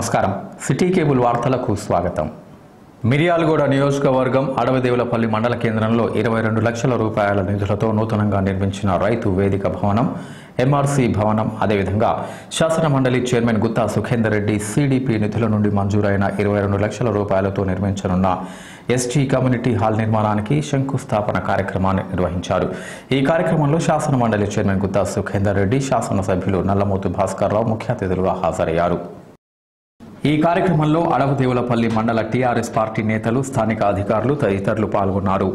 నమస్కారం city cable వార్తలకు స్వాగతం మిర్యాలగూడ నియోజకవర్గం అడవిదేవులపల్లి మండల కేంద్రంలో ఇరవై రెండు లక్షల రూపాయల నిధులతో నూతనంగా నిర్మించిన రైతు వేదిక భవనం ఎంఆర్సీ భవనం అదేవిధంగా శాసన మండలి చైర్మన్ గుత్తా సుఖేందర్ రెడ్డి సిడిపి నిధుల నుండి మంజూరైన ఇరవై రెండు లక్షల రూపాయలతో నిర్మించనున్న ఎస్టీ కమ్యూనిటీ హాల్ నిర్మాణానికి శంకుస్థాపన కార్యక్రమాన్ని నిర్వహించారు ఈ కార్యక్రమంలో శాసన మండలి చైర్మన్ గుత్తా సుఖేందర్ రెడ్డి శాసనసభ్యులు నల్లమోతు భాస్కర్ రావు ముఖ్య అతిథులుగా హాజరయ్యారు ఈ కార్యక్రమంలో అడవదేవులపల్లి మండల టీఆర్ఎస్ పార్టీ నేతలు స్థానిక అధికారులు తదితరులు పాల్గొన్నారు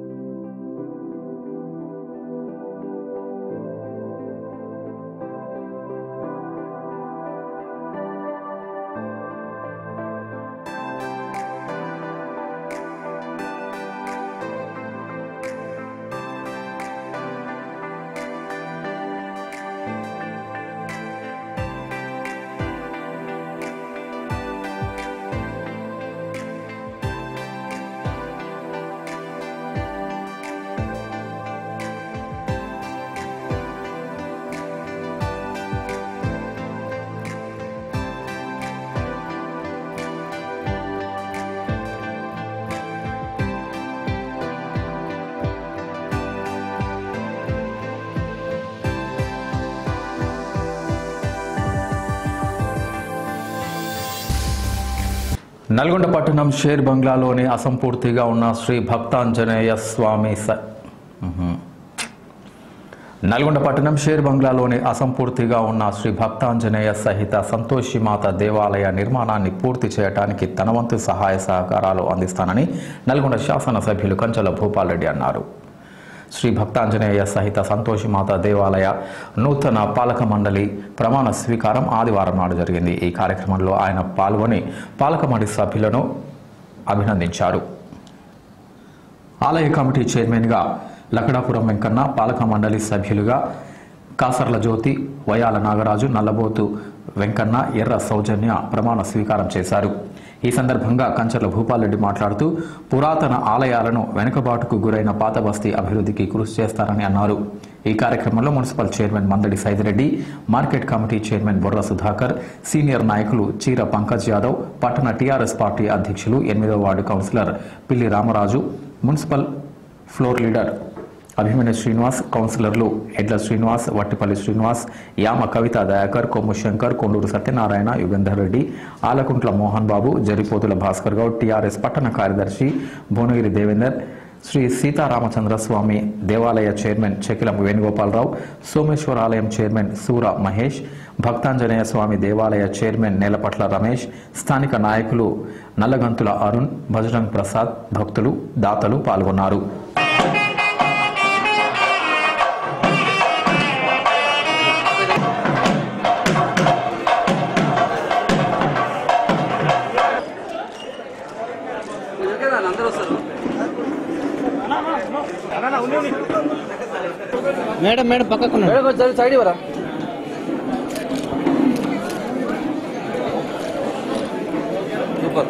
నల్గొండ పట్టణం షేర్ బంగ్లాలోని అసంపూర్తిగా ఉన్న శ్రీ భక్తాంజనేయ స్వామి స మ్హూ. నల్గొండ పట్టణం షేర్ బంగ్లాలోని అసంపూర్తిగా ఉన్న శ్రీ భక్తాంజనేయ సహిత సంతోషిమాత దేవాలయ నిర్మాణాన్ని పూర్తి చేయడానికి తన వంతు సహాయ సహకారాలు అందిస్తానని నల్గొండ శాసనసభ్యులు కంచల భూపాల్ రెడ్డి అన్నారు శ్రీ భక్తాంజనేయ సహిత సంతోషిమాత దేవాలయ నూతన పాలక మండలి ప్రమాణ స్వీకారం ఆదివారం నాడు జరిగింది ఈ కార్యక్రమంలో ఆయన పాల్గొని పాలక మండలి సభ్యులను అభినందించారు ఆలయ కమిటీ చైర్మన్గా లకడాపురం వెంకన్న పాలక మండలి సభ్యులుగా కాసర్ల జ్యోతి వయాల నాగరాజు నల్లబోతు వెంకన్న ఎర్ర సౌజన్య ప్రమాణ స్వీకారం చేశారు ఈ సందర్భంగా కంచర్ల భూపాల్రెడ్డి మాట్లాడుతూ పురాతన ఆలయాలను వెనుకబాటుకు గురైన పాత బస్తీ అభివృద్ధికి కృషి చేస్తారని అన్నారు ఈ కార్యక్రమంలో municipal chairman Mandadi Saidireddy market committee chairman Borra Sudhakar senior నాయకులు చీర పంకజ్ యాదవ్ పట్టణ టీఆర్ఎస్ పార్టీ అధ్యక్షులు ఎనిమిదవ ward councillor Pilli Ramaraju municipal floor leader Abhimanyu Srinivas కౌన్సిలర్లు ఎడ్ల శ్రీనివాస్ వట్టిపల్లి శ్రీనివాస్ యామ కవిత దయాకర్ కొమ్ము శంకర్ కొండూరు సత్యనారాయణ యుగంధర్ రెడ్డి ఆలకుంట్ల మోహన్ బాబు జరిపోతుల భాస్కర్ గౌడ్ టీఆర్ఎస్ పట్టణ కార్యదర్శి భువనగిరి దేవేందర్ శ్రీ సీతారామచంద్ర స్వామి దేవాలయ చైర్మన్ చెకిలం వేణుగోపాలరావు సోమేశ్వరాలయం చైర్మన్ సూర మహేష్ భక్తాంజనేయ స్వామి దేవాలయ చైర్మన్ నేలపట్ల రమేష్ స్థానిక నాయకులు నల్లగంతుల అరుణ్ భజరంగ్ ప్రసాద్ భక్తులు దాతలు పాల్గొన్నారు అందరూ వస్తారు మేడం మేడం పక్కకు ఉన్నాడు. మేడం కొంచెం సైడ్ ఇవ్వరా సూపర్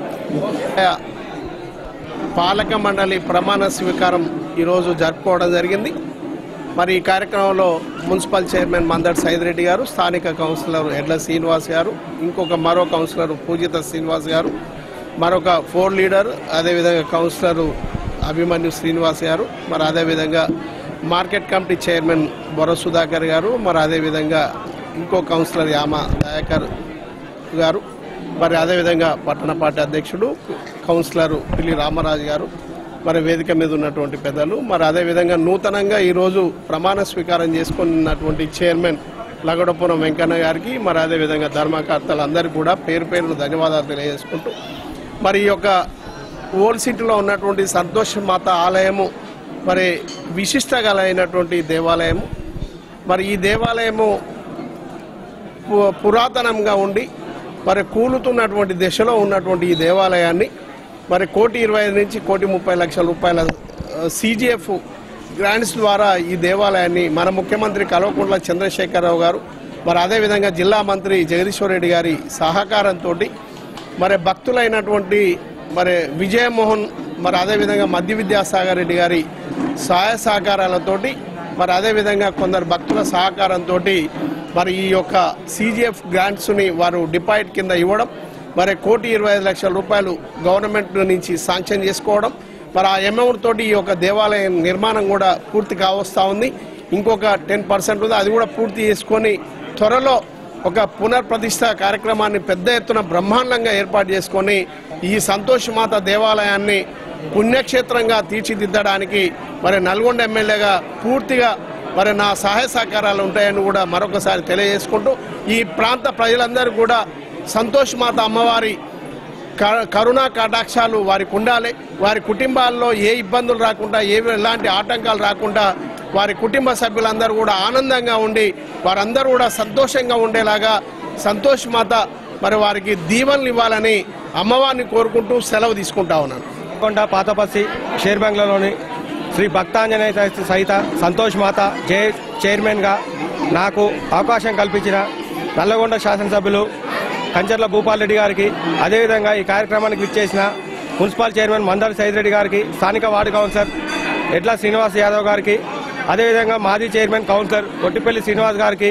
పాలక మండలి ప్రమాణ స్వీకారం ఈరోజు జరుపుకోవడం జరిగింది మరి ఈ కార్యక్రమంలో మున్సిపల్ చైర్మన్ మందడ్ సైదిరెడ్డి గారు స్థానిక కౌన్సిలర్ ఎడ్ల శ్రీనివాస్ గారు ఇంకొక మరో కౌన్సిలర్ పూజిత శ్రీనివాస్ గారు మరొక ఫోర్ లీడర్ అదేవిధంగా కౌన్సిలర్ అభిమన్యు శ్రీనివాస్ గారు మరి అదేవిధంగా market committee chairman Bora Sudhakar garu మరి అదేవిధంగా ఇంకో కౌన్సిలర్ యామ దయాకర్ గారు మరి అదేవిధంగా పట్టణ పార్టీ అధ్యక్షుడు కౌన్సిలర్ పిల్లి రామరాజు గారు మరి వేదిక మీద ఉన్నటువంటి పెద్దలు మరి అదేవిధంగా నూతనంగా ఈరోజు ప్రమాణ స్వీకారం చేసుకున్నటువంటి చైర్మన్ లగడపురం వెంకన్న గారికి మరి అదేవిధంగా ధర్మకర్తలందరికీ కూడా పేరు పేరును ధన్యవాదాలు తెలియజేసుకుంటూ మరి ఈ యొక్క ఓల్డ్ సిటీలో ఉన్నటువంటి సంతోష్ మాత ఆలయము మరి విశిష్ట గలైనటువంటి దేవాలయము మరి ఈ దేవాలయము పు- పురాతనంగా ఉండి మరి కూలుతున్నటువంటి దశలో ఉన్నటువంటి ఈ దేవాలయాన్ని మరి కోటి ఇరవై ఐదు నుంచి కోటి ముప్పై లక్షల రూపాయల సిజిఎఫ్ గ్రాంట్స్ ద్వారా ఈ దేవాలయాన్ని మన ముఖ్యమంత్రి కల్వకుంట్ల చంద్రశేఖరరావు గారు మరి అదేవిధంగా జిల్లా మంత్రి జగదీశ్వర్ రెడ్డి గారి సహకారంతో మరి భక్తులైనటువంటి మరి విజయమోహన్ మరి అదేవిధంగా మధ్య విద్యాసాగర్ రెడ్డి గారి సహాయ సహకారాలతోటి మరి అదేవిధంగా కొందరు భక్తుల సహకారంతో మరి ఈ యొక్క సీజీఎఫ్ గ్రాంట్స్ని వారు డిపాజిట్ కింద ఇవ్వడం మరి కోటి ఇరవై ఐదు లక్షల రూపాయలు గవర్నమెంట్ నుంచి శాంక్షన్ చేసుకోవడం మరి ఆ అమౌంట్ తోటి ఈ యొక్క దేవాలయం నిర్మాణం కూడా పూర్తి కావస్తా ఉంది ఇంకొక టెన్ పర్సెంట్ ఉంది అది కూడా పూర్తి చేసుకొని త్వరలో ఒక పునర్ప్రతిష్ఠ కార్యక్రమాన్ని పెద్ద ఎత్తున బ్రహ్మాండంగా ఏర్పాటు చేసుకొని ఈ సంతోషమాత దేవాలయాన్ని పుణ్యక్షేత్రంగా తీర్చిదిద్దడానికి మరి నల్గొండ ఎమ్మెల్యేగా పూర్తిగా మరి నా సహాయ సహకారాలు ఉంటాయని కూడా మరొకసారి తెలియజేసుకుంటూ ఈ ప్రాంత ప్రజలందరూ కూడా సంతోషమాత అమ్మవారి క- కరుణా కటాక్షాలు వారికి ఉండాలి వారి కుటుంబాల్లో ఏ ఇబ్బందులు రాకుండా ఏ ఎలాంటి ఆటంకాలు రాకుండా వారి కుటుంబ సభ్యులందరూ కూడా ఆనందంగా ఉండి వారందరూ కూడా సంతోషంగా ఉండేలాగా సంతోష్ మాత మరి వారికి దీవెనలు ఇవ్వాలని అమ్మవారిని కోరుకుంటూ సెలవు తీసుకుంటా ఉన్నాను కొండ పాతపల్లి షేర్ బంగ్లాలోని శ్రీ భక్తాంజనేయ సహిత- సహిత సంతోష్ మాత జే చైర్మన్గా నాకు అవకాశం కల్పించిన నల్లగొండ శాసనసభ్యులు కంచర్ల భూపాల్ రెడ్డి గారికి అదేవిధంగా ఈ కార్యక్రమానికి విచ్చేసిన మున్సిపల్ చైర్మన్ మందరి సైదిరెడ్డి గారికి స్థానిక వార్డు కౌన్సిలర్ ఎడ్ల శ్రీనివాస్ యాదవ్ గారికి అదేవిధంగా మాజీ చైర్మన్ కౌన్సిలర్ ఒట్టిపల్లి శ్రీనివాస్ గారికి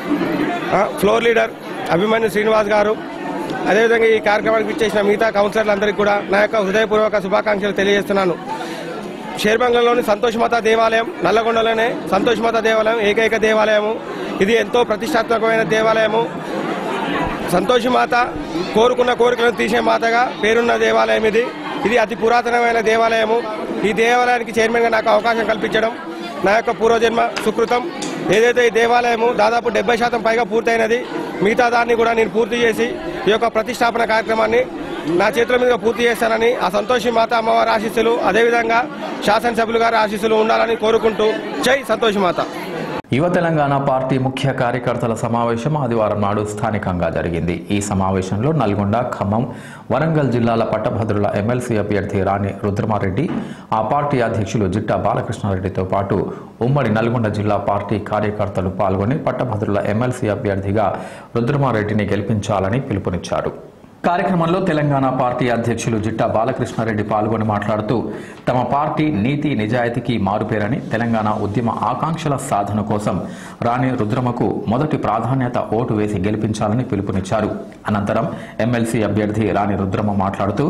ఆ, ఫ్లోర్ లీడర్ అభిమన్యు శ్రీనివాస్ గారు అదేవిధంగా ఈ కార్యక్రమానికి ఇచ్చేసిన మిగతా కౌన్సిలర్లందరికీ కూడా నా యొక్క హృదయపూర్వక శుభాకాంక్షలు తెలియజేస్తున్నాను షేర్బంగ్లంలోని సంతోషమాత దేవాలయం నల్లగొండలోనే సంతోషమాత దేవాలయం ఏకైక దేవాలయము ఇది ఎంతో ప్రతిష్టాత్మకమైన దేవాలయము సంతోషమాత కోరుకున్న కోరికలను తీసే మాతగా పేరున్న దేవాలయం ఇది ఇది అతి పురాతనమైన దేవాలయము ఈ దేవాలయానికి చైర్మన్గా నాకు అవకాశం కల్పించడం నా యొక్క పూర్వజన్మ సుకృతం ఏదైతే ఈ దేవాలయము దాదాపు డెబ్బై శాతం పైగా పూర్తయినది మిగతా దాన్ని కూడా నేను పూర్తి చేసి ఈ యొక్క ప్రతిష్టాపన కార్యక్రమాన్ని నా చేతుల మీదుగా పూర్తి చేస్తానని ఆ సంతోషి మాత అమ్మవారి ఆశీస్సులు అదేవిధంగా శాసనసభ్యులు గారి ఆశీస్సులు ఉండాలని కోరుకుంటూ జై సంతోషి మాత యువ తెలంగాణ పార్టీ ముఖ్య కార్యకర్తల సమావేశం ఆదివారం నాడు స్థానికంగా జరిగింది ఈ సమావేశంలో నల్గొండ ఖమ్మం వరంగల్ జిల్లాల పట్టభద్రుల ఎమ్మెల్సీ అభ్యర్థి రాణి రుద్రమారెడ్డి ఆ పార్టీ అధ్యక్షులు జిట్టా బాలకృష్ణారెడ్డితో పాటు ఉమ్మడి నల్గొండ జిల్లా పార్టీ కార్యకర్తలు పాల్గొని పట్టభద్రుల ఎమ్మెల్సీ అభ్యర్థిగా రుద్రమారెడ్డిని గెలిపించాలని పిలుపునిచ్చారు కార్యక్రమంలో తెలంగాణ పార్టీ అధ్యక్షులు జిట్టా బాలకృష్ణారెడ్డి పాల్గొని మాట్లాడుతూ తమ పార్టీ నీతి నిజాయితీకి మారుపేరని తెలంగాణ ఉద్యమ ఆకాంక్షల సాధన కోసం రాణి రుద్రమకు మొదటి ప్రాధాన్యత ఓటు వేసి గెలిపించాలని పిలుపునిచ్చారు అనంతరం ఎమ్మెల్సీ అభ్యర్థి రాణి రుద్రమ మాట్లాడుతూ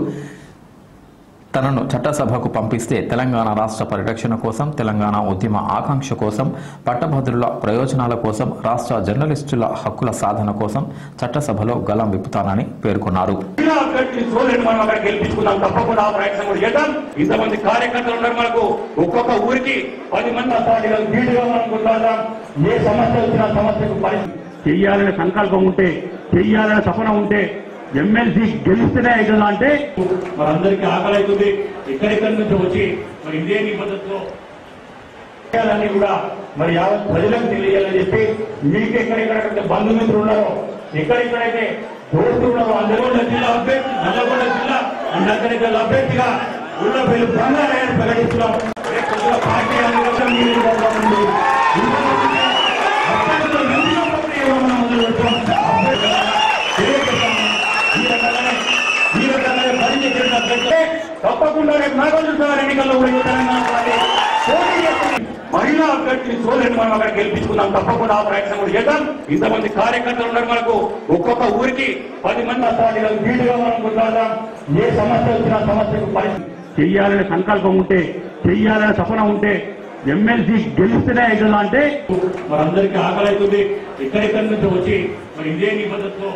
తనను చట్టసభకు పంపిస్తే తెలంగాణ రాష్ట్ర పరిరక్షణ కోసం తెలంగాణ ఉద్యమ ఆకాంక్ష కోసం పట్టభద్రుల ప్రయోజనాల కోసం రాష్ట్ర జర్నలిస్టుల హక్కుల సాధన కోసం చట్టసభలో గలం విప్పుతానని పేర్కొన్నారు ఇలా అక్కడికి సోదరుని మనం అక్కడ గెలిపించుకుందాం తప్పకుండా ఆ ప్రయత్నం కూడా చేద్దాం ఇంతమంది కార్యకర్తలు ఉన్నారు మనకు ఒక్కొక్క ఊరికి పది మంది అసాధ్యులు వీడిగా మనం కొట్లాడదాం ఏ సమస్య వచ్చినా సమస్యకు పరిస్థితి చెయ్యాలనే సంకల్పం ఉంటే చెయ్యాలనే తపన ఉంటే ఎమ్మెల్సీ గెలిస్తేనే అవుతుందా అంటే మనందరికీ ఆకలి అవుతుంది ఎక్కడెక్కడి నుంచి వచ్చి మరి ఇదే నిబద్ధతలో విషయాలన్నీ కూడా మరి యావత్ ప్రజలకు తెలియాలని చెప్పి మీకు ఎక్కడెక్కడ బంధుమిత్రులు ఉన్నారో ఎక్కడెక్కడైతే దోస్తులు ఉన్నారో నల్లగొండ జిల్లా అభ్యర్థి నల్లగొండ జిల్లా నగరికల్ అభ్యర్థిగా ఉన్న పేరు బంగారాయని ప్రకటిస్తున్నాం రేపు పొద్దున పార్టీ అధికారం మీ మీద ఉంది. ఇంతమంది అభ్యర్థుల ఎంపిక ప్రక్రియ మనం మొదలు పెడతాం. అభ్యర్థుల తెలియజేస్తాం. ఈ రకంగానే ఈ రకంగానే పనిచేసిన అభ్యర్థులే తప్పకుండా రేపు నాగార్జున ఎన్నికల్లో కూడా ఈ తెలంగాణ పార్టీ పోటీ చేస్తుంది. మహిళా అభ్యర్థిని సోదరుని మనం అక్కడ గెలిపించుకుందాం తప్పకుండా ఆ ప్రయత్నం కూడా చేద్దాం ఇంతమంది కార్యకర్తలు ఉన్నారు మనకు ఒక్కొక్క ఊరికి పది మంది అసాధ్యులు వీడిగా మనం కొట్లాడదాం ఏ సమస్య వచ్చినా సమస్యకు పరిస్థితి చెయ్యాలనే సంకల్పం ఉంటే చెయ్యాలనే తపన ఉంటే ఎమ్మెల్సీ గెలిస్తేనే అవుతుందా అంటే మనందరికీ ఆకలి అవుతుంది ఎక్కడెక్కడి నుంచి వచ్చి మరి ఇదే నిబద్ధతలో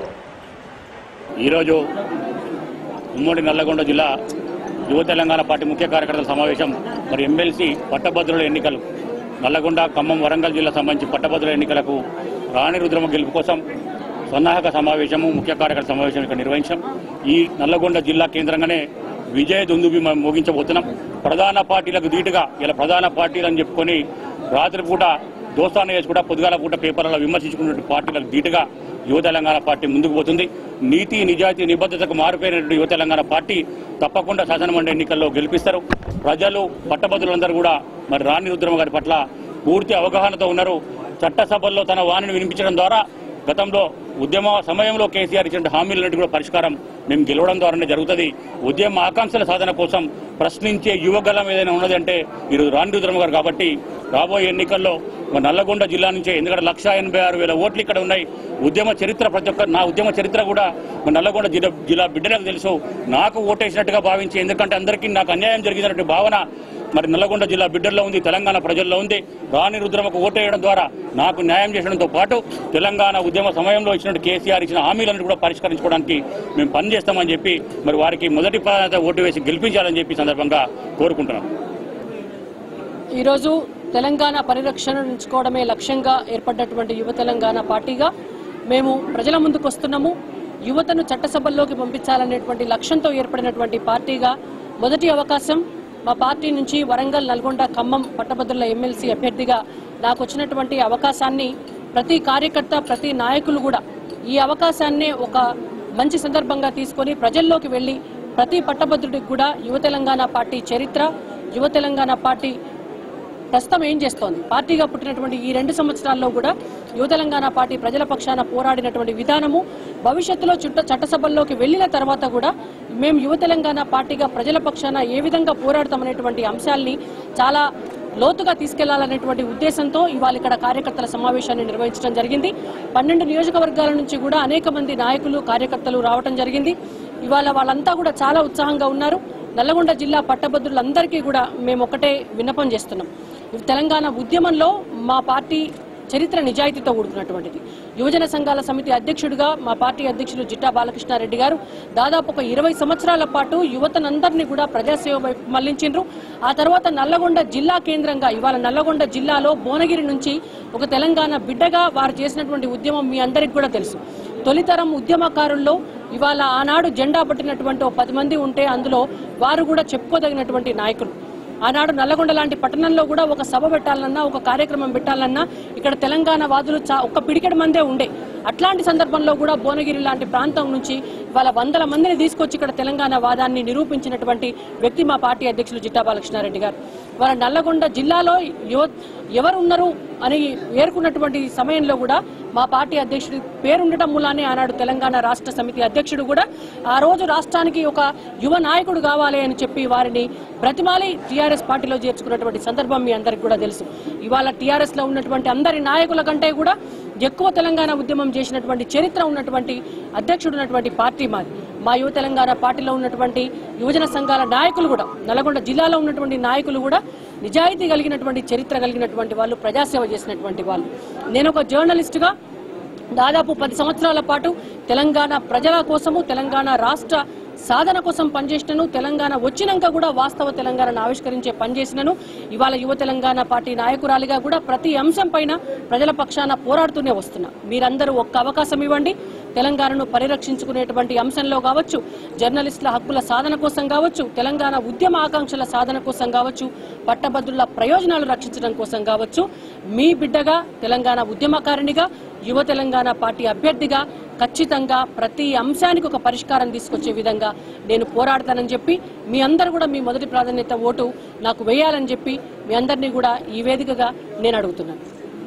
ఈరోజు ఉమ్మడి నల్లగొండ జిల్లా యువ తెలంగాణ పార్టీ ముఖ్య కార్యకర్తల సమావేశం మరి ఎమ్మెల్సీ పట్టభద్రుల ఎన్నికలు నల్లగొండ ఖమ్మం వరంగల్ జిల్లా సంబంధించి పట్టభద్రుల ఎన్నికలకు రాణి రుద్రమ గెలుపు కోసం సన్నాహక సమావేశము ముఖ్య కార్యకర్త సమావేశం ఇక్కడ నిర్వహించాం ఈ నల్లగొండ జిల్లా కేంద్రంగానే విజయ దుందుబి మనం ముగించబోతున్నాం ప్రధాన పార్టీలకు ధీటుగా ఇలా ప్రధాన పార్టీలు అని చెప్పుకొని రాత్రిపూట దోస్తాన చేసి కూడా పొద్దుగాల పూట పేపర్లలో విమర్శించుకున్న పార్టీలకు ధీటుగా యువ తెలంగాణ పార్టీ ముందుకు పోతుంది నీతి నిజాయితీ నిబద్ధతకు మారిపోయినటువంటి యువ తెలంగాణ పార్టీ తప్పకుండా శాసనమండలి ఎన్నికల్లో గెలిపిస్తారు ప్రజలు పట్టభద్రులందరూ కూడా మరి రాణి రుద్రమ గారి పట్ల పూర్తి అవగాహనతో ఉన్నారు చట్టసభల్లో తన వాణిని వినిపించడం ద్వారా గతంలో ఉద్యమ సమయంలో కేసీఆర్ ఇచ్చిన హామీలన్నిటి కూడా పరిష్కారం మేము గెలవడం ద్వారానే జరుగుతుంది ఉద్యమ ఆకాంక్షల సాధన కోసం ప్రశ్నించే యువగలం ఏదైనా ఉన్నదంటే ఈరోజు రాణి రుద్రమ్మ గారు కాబట్టి రాబోయే ఎన్నికల్లో మన నల్లగొండ జిల్లా నుంచే ఎందుకంటే లక్ష ఎనభై ఆరు వేల ఓట్లు ఇక్కడ ఉన్నాయి ఉద్యమ చరిత్ర ప్రతి ఒక్క నా ఉద్యమ చరిత్ర కూడా మన నల్లగొండ జిల్లా జిల్లా బిడ్డలకు తెలుసు నాకు ఓటేసినట్టుగా భావించి ఎందుకంటే అందరికీ నాకు అన్యాయం జరిగినటువంటి భావన మరి నల్లగొండ జిల్లా బిడ్డల్లో ఉంది తెలంగాణ ప్రజల్లో ఉంది రాణి రుద్రమకు ఓటేయడం ద్వారా నాకు న్యాయం చేయడంతో పాటు తెలంగాణ ఉద్యమ సమయంలో ఇచ్చినట్టు కేసీఆర్ ఇచ్చిన హామీలను కూడా పరిష్కరించుకోవడానికి మేము పనిచేస్తామని చెప్పి మరి వారికి మొదటి ప్రాధాన్యత ఓటు వేసి గెలిపించాలని చెప్పి ఈ సందర్భంగా కోరుకుంటున్నాం ఈరోజు తెలంగాణ పరిరక్షణ ఉంచుకోవడమే లక్ష్యంగా ఏర్పడ్డటువంటి యువ తెలంగాణ పార్టీగా మేము ప్రజల ముందుకు వస్తున్నాము యువతను చట్టసభల్లోకి పంపించాలనేటువంటి లక్ష్యంతో ఏర్పడినటువంటి పార్టీగా మొదటి అవకాశం మా పార్టీ నుంచి వరంగల్ నల్గొండ ఖమ్మం పట్టభద్రుల ఎమ్మెల్సీ అభ్యర్థిగా నాకు వచ్చినటువంటి అవకాశాన్ని ప్రతి కార్యకర్త ప్రతి నాయకులు కూడా ఈ అవకాశాన్నే ఒక మంచి సందర్భంగా తీసుకొని ప్రజల్లోకి వెళ్ళి ప్రతి పట్టభద్రుడికి కూడా యువ తెలంగాణ పార్టీ చరిత్ర యువ తెలంగాణ పార్టీ ప్రస్తుతం ఏం చేస్తోంది పార్టీగా పుట్టినటువంటి ఈ రెండు సంవత్సరాల్లో కూడా యువ తెలంగాణ పార్టీ ప్రజల పక్షాన పోరాడినటువంటి విధానము భవిష్యత్తులో చుట్ట చట్టసభల్లోకి వెళ్ళిన తర్వాత కూడా మేము యువ తెలంగాణ పార్టీగా ప్రజల పక్షాన ఏ విధంగా పోరాడతామనేటువంటి అంశాల్ని చాలా లోతుగా తీసుకెళ్లాలనేటువంటి ఉద్దేశంతో ఇవాళ ఇక్కడ కార్యకర్తల సమావేశాన్ని నిర్వహించడం జరిగింది పన్నెండు నియోజకవర్గాల నుంచి కూడా అనేక మంది నాయకులు కార్యకర్తలు రావటం జరిగింది ఇవాళ వాళ్ళంతా కూడా చాలా ఉత్సాహంగా ఉన్నారు నల్లగొండ జిల్లా పట్టభద్రులందరికీ కూడా మేము ఒకటే విన్నపం చేస్తున్నాం ఇది తెలంగాణ ఉద్యమంలో మా పార్టీ చరిత్ర నిజాయితీతో కూడుకున్నటువంటిది యువజన సంఘాల సమితి అధ్యక్షుడిగా మా పార్టీ అధ్యక్షులు జిట్టా బాలకృష్ణారెడ్డి గారు దాదాపు ఒక ఇరవై సంవత్సరాల పాటు యువతనందరినీ కూడా ప్రజాసేవ వైపు మళ్లించిండ్రు ఆ తర్వాత నల్లగొండ జిల్లా కేంద్రంగా ఇవాళ నల్లగొండ జిల్లాలో భువనగిరి నుంచి ఒక తెలంగాణ బిడ్డగా వారు చేసినటువంటి ఉద్యమం మీ అందరికీ కూడా తెలుసు తొలితరం ఉద్యమకారుల్లో ఇవాళ ఆనాడు జెండా పట్టినటువంటి ఓ పది మంది ఉంటే అందులో వారు కూడా చెప్పుకోదగినటువంటి నాయకులు ఆనాడు నల్లగొండ లాంటి పట్టణంలో కూడా ఒక సభ పెట్టాలన్నా ఒక కార్యక్రమం పెట్టాలన్నా ఇక్కడ తెలంగాణ వాదులు చా- ఒక్క పిడికెడు మందే ఉండే అట్లాంటి సందర్భంలో కూడా భువనగిరి లాంటి ప్రాంతం నుంచి వాళ్ళ వందల మందిని తీసుకొచ్చి ఇక్కడ తెలంగాణ వాదాన్ని నిరూపించినటువంటి వ్యక్తి మా పార్టీ అధ్యక్షులు జిట్టా బాలకృష్ణారెడ్డి గారు వాళ్ళ నల్లగొండ జిల్లాలో యువ ఎవరున్నారు అని ఏరుకున్నటువంటి సమయంలో కూడా మా పార్టీ అధ్యక్షుడి పేరుండటం మూలానే ఆనాడు తెలంగాణ రాష్ట్ర సమితి అధ్యక్షుడు కూడా ఆ రోజు రాష్ట్రానికి ఒక యువ నాయకుడు కావాలి అని చెప్పి వారిని బ్రతిమాలి టీఆర్ఎస్ పార్టీలో చేర్చుకున్నటువంటి సందర్భం మీ అందరికి కూడా తెలుసు ఇవాళ టీఆర్ఎస్ లో ఉన్నటువంటి అందరి నాయకుల కంటే కూడా ఎక్కువ తెలంగాణ ఉద్యమం చేసినటువంటి చరిత్ర ఉన్నటువంటి అధ్యక్షుడు ఉన్నటువంటి పార్టీ మాది మా యువ తెలంగాణ పార్టీలో ఉన్నటువంటి యువజన సంఘాల నాయకులు కూడా నల్గొండ జిల్లాలో ఉన్నటువంటి నాయకులు కూడా నిజాయితీ కలిగినటువంటి చరిత్ర కలిగినటువంటి వాళ్ళు ప్రజాసేవ చేసినటువంటి వాళ్ళు నేను ఒక జర్నలిస్టుగా దాదాపు పది సంవత్సరాల పాటు తెలంగాణ ప్రజల కోసము తెలంగాణ రాష్ట్ర సాధన కోసం పనిచేసినను తెలంగాణ వచ్చినాక కూడా వాస్తవ తెలంగాణను ఆవిష్కరించే పనిచేసినను ఇవాళ యువ తెలంగాణ పార్టీ నాయకురాలిగా కూడా ప్రతి అంశం పైన ప్రజల పక్షాన పోరాడుతూనే వస్తున్నా మీరందరూ ఒక్క అవకాశం ఇవ్వండి తెలంగాణను పరిరక్షించుకునేటువంటి అంశంలో కావచ్చు జర్నలిస్టుల హక్కుల సాధన కోసం కావచ్చు తెలంగాణ ఉద్యమ ఆకాంక్షల సాధన కోసం కావచ్చు పట్టభద్రుల ప్రయోజనాలు రక్షించడం కోసం కావచ్చు మీ బిడ్డగా తెలంగాణ ఉద్యమకారిణిగా యువ తెలంగాణ పార్టీ అభ్యర్థిగా ఖచ్చితంగా ప్రతి అంశానికి ఒక పరిష్కారం తీసుకొచ్చే విధంగా నేను పోరాడతానని చెప్పి మీ అందరూ కూడా మీ మొదటి ప్రాధాన్యత ఓటు నాకు వేయాలని చెప్పి మీ అందరినీ కూడా ఈ వేదికగా నేను అడుగుతున్నాను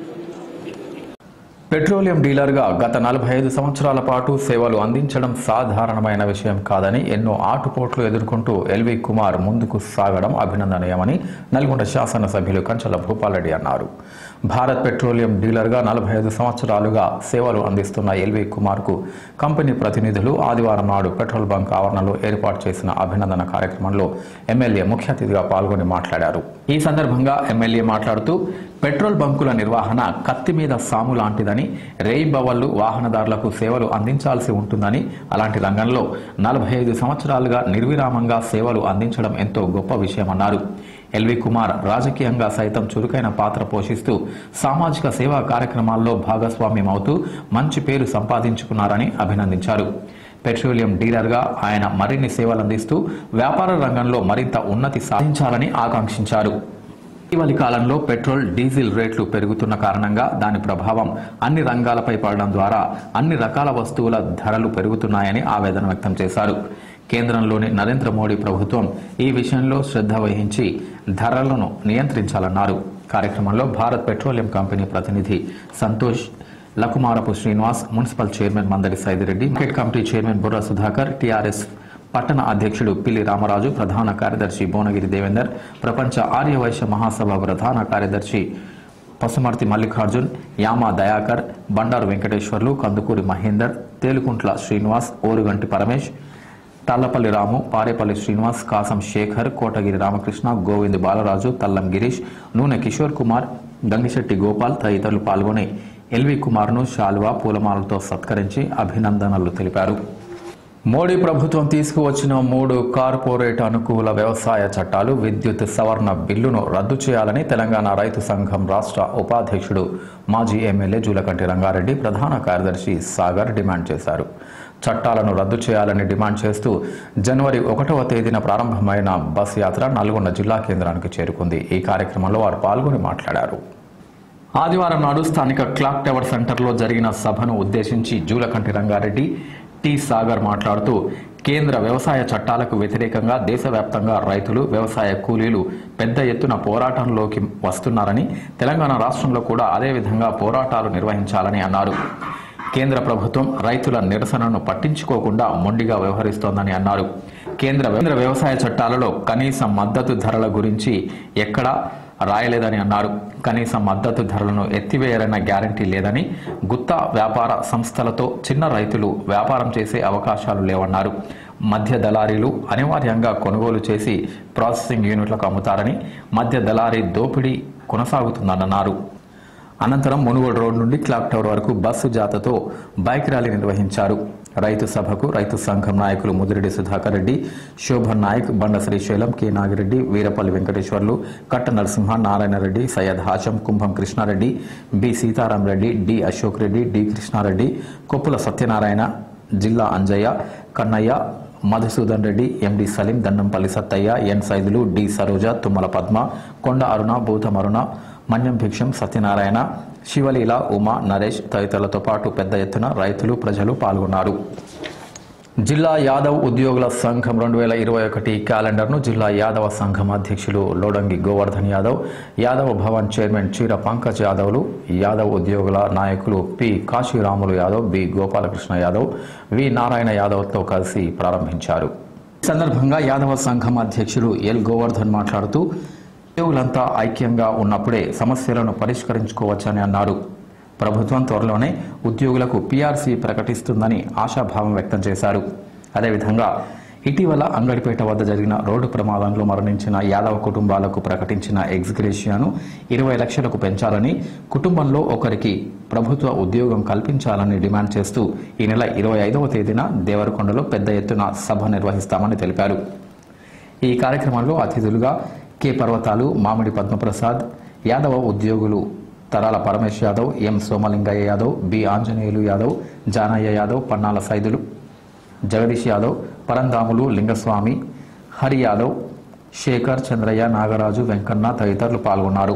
పెట్రోలియం డీలర్గా గత నలభై ఐదు సంవత్సరాల పాటు సేవలు అందించడం సాధారణమైన విషయం కాదని ఎన్నో ఆటుపోట్లు ఎదుర్కొంటూ ఎల్వి కుమార్ ముందుకు సాగడం అభినందనీయమని నల్గొండ శాసనసభ్యులు కంచల భూపాలరెడ్డి అన్నారు భారత్ పెట్రోలియం డీలర్గా నలభై ఐదు సంవత్సరాలుగా సేవలు అందిస్తున్న ఎల్వి కుమార్కు కంపెనీ ప్రతినిధులు ఆదివారం నాడు పెట్రోల్ బంక్ ఆవరణలో ఏర్పాటు చేసిన అభినందన కార్యక్రమంలో ఎమ్మెల్యే ముఖ్య అతిథిగా పాల్గొని మాట్లాడారు ఈ సందర్భంగా ఎమ్మెల్యే మాట్లాడుతూ పెట్రోల్ బంకుల నిర్వహణ కత్తి మీద సాము లాంటిదని రేయింబవళ్లు వాహనదారులకు సేవలు అందించాల్సి ఉంటుందని అలాంటి రంగంలో నలభై ఐదు సంవత్సరాలుగా నిర్విరామంగా సేవలు అందించడం ఎంతో గొప్ప విషయమన్నారు ఎల్వి కుమార్ రాజకీయంగా సైతం చురుకైన పాత్ర పోషిస్తూ సామాజిక సేవా కార్యక్రమాల్లో భాగస్వామ్యం అవుతూ మంచి పేరు సంపాదించుకున్నారని అభినందించారు పెట్రోలియం డీలర్గా ఆయన మరిన్ని సేవలందిస్తూ వ్యాపార రంగంలో మరింత ఉన్నతి సాధించాలని ఆకాంక్షించారు ఇటీవలి కాలంలో పెట్రోల్ డీజిల్ రేట్లు పెరుగుతున్న కారణంగా దాని ప్రభావం అన్ని రంగాలపై పడడం ద్వారా అన్ని రకాల వస్తువుల ధరలు పెరుగుతున్నాయని ఆవేదన వ్యక్తం చేశారు కేంద్రంలోని నరేంద్ర మోడీ ప్రభుత్వం ఈ విషయంలో శ్రద్ధ వహించి ధరలను నియంత్రించాలన్నారు కార్యక్రమంలో భారత్ పెట్రోలియం కంపెనీ ప్రతినిధి Santosh Lakumarapu Srinivas municipal chairman Mandadi Saidireddy market committee chairman Burra Sudhakar TRS పట్టణ అధ్యక్షుడు పిల్లి రామరాజు ప్రధాన కార్యదర్శి భువనగిరి దేవేందర్ ప్రపంచ ఆర్యవైశ్య మహాసభ ప్రధాన కార్యదర్శి పసుమర్తి మల్లికార్జున్ యామా దయాకర్ బండారు వెంకటేశ్వర్లు కందుకూరి మహేందర్ తేలుకుంట్ల శ్రీనివాస్ ఓరుగంటి పరమేష్ తాళ్లపల్లి రాము పారేపల్లి శ్రీనివాస్ కాసం శేఖర్ కోటగిరి రామకృష్ణ గోవింద్ బాలరాజు తల్లం గిరీష్ నూనె కిషోర్ కుమార్ గంగిశెట్టి గోపాల్ తదితరులు పాల్గొని ఎల్వి కుమార్ను శాల్వా పూలమాలతో సత్కరించి అభినందనలు తెలిపారు మోడీ ప్రభుత్వం తీసుకువచ్చిన మూడు కార్పొరేట్ అనుకూల వ్యవసాయ చట్టాలు విద్యుత్ సవరణ బిల్లును రద్దు చేయాలని తెలంగాణ రైతు సంఘం రాష్ట్ర ఉపాధ్యక్షుడు మాజీ ఎమ్మెల్యే జూలకంటి రంగారెడ్డి ప్రధాన కార్యదర్శి సాగర్ డిమాండ్ చేశారు చట్టాలను రద్దు చేయాలని డిమాండ్ చేస్తూ జనవరి ఒకటవ తేదీన ప్రారంభమైన బస్ యాత్ర నల్గొండ జిల్లా కేంద్రానికి చేరుకుంది ఈ కార్యక్రమంలో వారు పాల్గొని మాట్లాడారు ఆదివారం నాడు స్థానిక క్లాక్ టవర్ సెంటర్లో జరిగిన సభను ఉద్దేశించి జూలకంటి రంగారెడ్డి టి సాగర్ మాట్లాడుతూ కేంద్ర వ్యవసాయ చట్టాలకు వ్యతిరేకంగా దేశవ్యాప్తంగా రైతులు వ్యవసాయ కూలీలు పెద్ద ఎత్తున పోరాటంలోకి వస్తున్నారని తెలంగాణ రాష్ట్రంలో కూడా అదేవిధంగా పోరాటాలు నిర్వహించాలని అన్నారు కేంద్ర ప్రభుత్వం రైతుల నిరసనను పట్టించుకోకుండా మొండిగా వ్యవహరిస్తోందని అన్నారు కేంద్ర కేంద్ర వ్యవసాయ చట్టాలలో కనీస మద్దతు ధరల గురించి ఎక్కడా రాయలేదని అన్నారు కనీస మద్దతు ధరలను ఎత్తివేయాలన్న గ్యారంటీ లేదని గుత్తా వ్యాపార సంస్థలతో చిన్న రైతులు వ్యాపారం చేసే అవకాశాలు లేవన్నారు మధ్య దళారీలు అనివార్యంగా కొనుగోలు చేసి ప్రాసెసింగ్ యూనిట్లకు అమ్ముతారని మధ్య దళారీ దోపిడీ కొనసాగుతుందన్నారు అనంతరం మునుగోడు రోడ్ నుండి క్లాక్ టవర్ వరకు బస్సు జాతతో బైక్ ర్యాలీ నిర్వహించారు రైతు సభకు రైతు సంఘం నాయకులు Mudireddy Sudhakar Reddy Shobhan Nayak Banda Srisailam K Nagireddy Veerapalli Venkateswarlu Katta Narasimha Narayana Reddy Syed Hasham Kumbham Krishnareddy B Sitaram Reddy D Ashok Reddy D Krishnareddy Koppula Satyanarayana జిల్లా Anjaiah Kannaiah Madhusudan Reddy MD Saleem Dandampalli Sattaiah N Saidulu D Saroja Tummala Padma Konda Aruna భూతం అరుణ మన్యం భిక్షం సత్యనారాయణ శివలీల ఉమా నరేష్ తదితరులతో పాటు పెద్ద ఎత్తున రైతులు ప్రజలు పాల్గొన్నారు జిల్లా యాదవ్ ఉద్యోగుల సంఘం రెండు వేల ఇరవై ఒకటి క్యాలెండర్ను జిల్లా యాదవ సంఘం అధ్యక్షులు లోడంగి గోవర్ధన్ యాదవ్ యాదవ్ భవన్ చైర్మన్ చీర పంకజ్ యాదవ్లు యాదవ్ ఉద్యోగుల నాయకులు P Kashiramulu Yadav B Gopalakrishna Yadav V Narayana యాదవ్తో కలిసి ప్రారంభించారు ఈ సందర్భంగా యాదవ సంఘం అధ్యక్షులు ఎల్ గోవర్ధన్ మాట్లాడుతూ ఉద్యోగులంతా ఐక్యంగా ఉన్నప్పుడే సమస్యలను పరిష్కరించుకోవచ్చని అన్నారు ప్రభుత్వం త్వరలోనే ఉద్యోగులకు పీఆర్సీ ప్రకటిస్తుందని ఆశాభావం వ్యక్తం చేశారు అదేవిధంగా ఇటీవల అంగడిపేట వద్ద జరిగిన రోడ్డు ప్రమాదంలో మరణించిన యాదవ కుటుంబాలకు ప్రకటించిన ఎగ్జిగ్రేషియాను ఇరవై లక్షలకు పెంచాలని కుటుంబంలో ఒకరికి ప్రభుత్వ ఉద్యోగం కల్పించాలని డిమాండ్ చేస్తూ ఈ నెల ఇరవై ఐదవ తేదీన దేవరకొండలో పెద్ద ఎత్తున సభ నిర్వహిస్తామని తెలిపారు ఈ కార్యక్రమంలో అతిథులుగా కె పర్వతాలు మామిడి పద్మప్రసాద్ యాదవ ఉద్యోగులు తరాల పరమేశ్ యాదవ్ ఎం సోమలింగయ్య యాదవ్ బి ఆంజనేయులు యాదవ్ జానయ్య యాదవ్ పన్నాల సైదులు జగదీష్ యాదవ్ పరంధాములు లింగస్వామి హరి యాదవ్ శేఖర్ చంద్రయ్య నాగరాజు వెంకన్న తదితరులు పాల్గొన్నారు